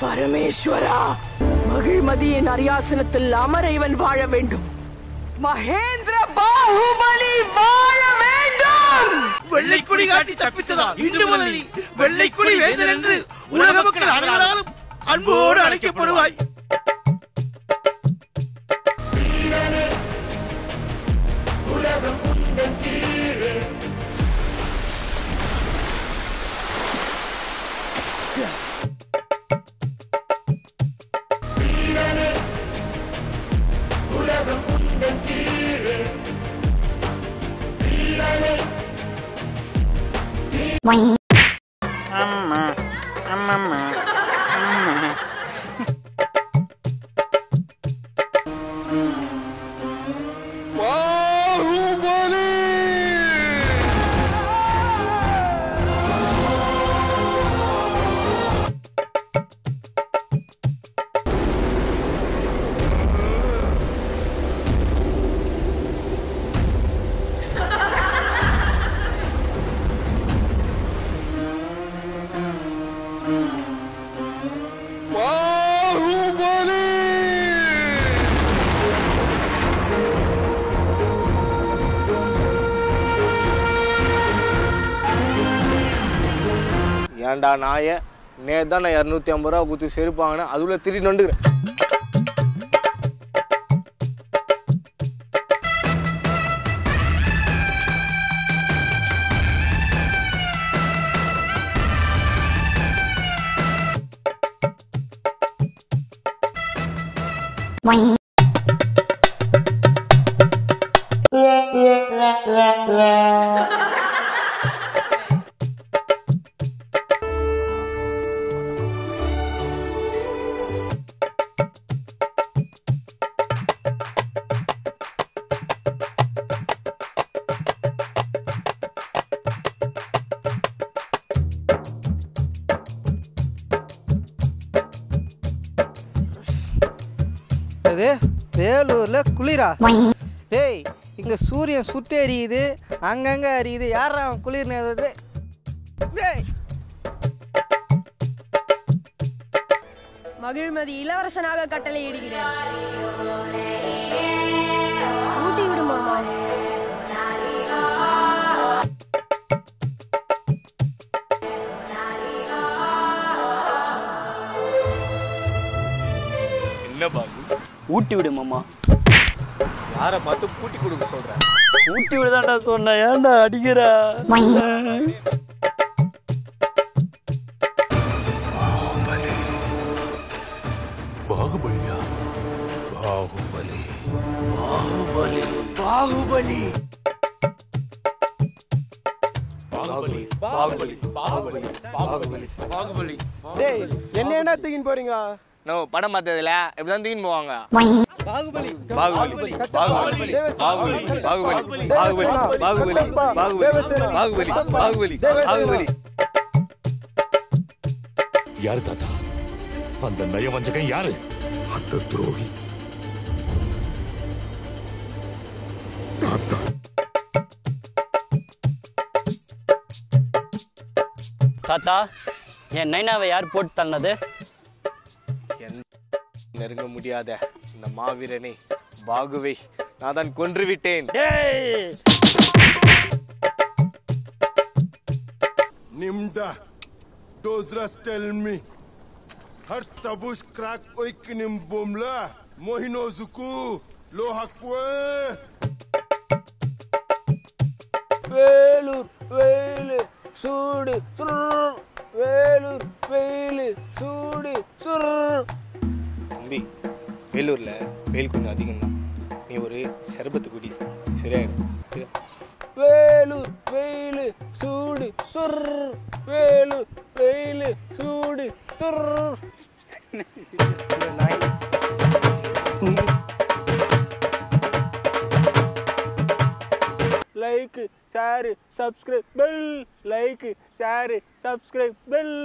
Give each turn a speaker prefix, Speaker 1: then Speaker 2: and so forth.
Speaker 1: பரமேஸ்வரா மகிழ்மதியின் அரியாசனத்தில் அமர இவன் வாழ வேண்டும் மகேந்திர பாகுபலி வாழ வேண்டும்
Speaker 2: வெள்ளைக்குடி காட்டி தப்பித்ததா இன்று முதல் நீ வெள்ளைக்குடி வேந்தன் என்று உலக மக்கள் அனைவராலும் அன்போடு அழைக்கப்படுவாய்
Speaker 3: அம்மா அம்மம்மா அம்மா
Speaker 4: ஏன்டா நாய நேற்று தான் நான் இரநூத்தி ஐம்பது ரூபா கொடுத்து செருப்பாங்கன்னு அதுக்குள்ள திருடி நொண்டுக்கிறேன்
Speaker 5: அது வேலூர்ல குளிரா டேய் இங்க சூரியன் சுட்டு எரியுது அங்கங்க எரியுது யாரா அவன் குளிர் நேரது டேய்
Speaker 6: மகிழ்மதி இளவரசனாக கட்டளையிடுகிறேன் ஊட்டி விடும் மாமா
Speaker 4: என்ன பாகு
Speaker 3: ஊட்டி விடு மாமா
Speaker 4: யாரை பார்த்து கூட்டி கொடுக்க சொல்கிறேன்
Speaker 3: ஊட்டி விடுதான்டா சொன்னேன் ஏன்டா அடிக்கிற
Speaker 2: பாகுபலியா பாகுபலி
Speaker 1: பாகுபலி
Speaker 4: பாகுபலி பாகுபலி பாகுபலி பாகுபலி பாகுபலி
Speaker 5: டேய் என்ன என்ன தூக்கின்னு போறீங்க
Speaker 4: நோ படம் பார்த்ததுல இப்படி தான் தூக்கின்னு போவாங்க
Speaker 5: பாகுபலி
Speaker 4: பாகுபலி பாகுபலி பாகுபலி பாகுபலி பாகுபலி பாகுபலி பாகுபலி பாகுபலி பாகுபலி பாகுபலி
Speaker 7: யாரு தாத்தா அந்த நயவஞ்சகன் யாரு
Speaker 2: அந்த துரோகி நான் தான்
Speaker 3: தாத்தா என் நைனாவை யார் போட்டு தள்ளது
Speaker 4: என் நெருங்க முடியாத இந்த மாவீரனை பாகுவை நான் தான் கொன்று விட்டேன்
Speaker 3: டேய்
Speaker 2: Nimda, Dozras tell me. Har tabush crack oikinim bomla. Mohino zuku, lo hakwe.
Speaker 4: Vellore Velu சூடு சுர் வேலூர் வேலு சூடு சுர் தம்பி வேலூர்ல வெயில் கொஞ்சம் அதிகம் தான் நீ ஒரு சர்பத்து குடி சரியாயிடும் சரியா வேலூர் வெயிலு சூடு சுர் வேலூர் வெயிலு சூடு சுர் like share subscribe bell like share subscribe bell